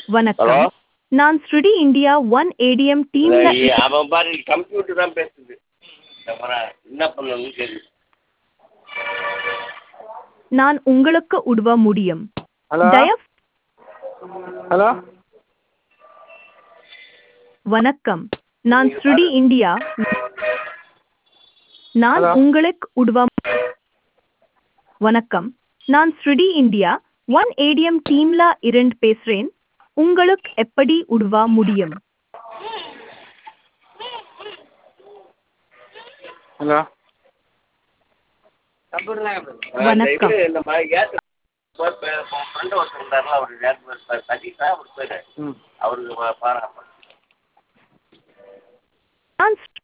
வணக்கம் ஹலோ நான் ஸ்ருடி இந்தியா ஒன் ஏடிஎம் டீம்ல ஐய, அவன் பாரு கம்ப்யூட்டர் தான் பேசுது அப்புறம் என்ன பண்ணணும்னு தெரியும் நான் உங்களுக்கு உதவ முடியும் ஹலோ தயவு ஹலோ வணக்கம் நான் ஸ்ருடி இந்தியா நான் ஹலோ. உங்களுக்கு உதவ வணக்கம் நான் ஸ்ருடி இந்தியா ஒன் ஏடிஎம் டீம்ல இருந்து பேசுறேன் உங்களுக்கு எப்படி உதவ முடியும் ஹலோ வணக்கம். இது இந்த மாதிரி ஏற்ற ஃப்ரெண்டு ஒருத்தர் இருந்தாருல அவர் ஏற்ற சதீஷா அவர் பேர் ம் அவருக்கு பாருங்க நான்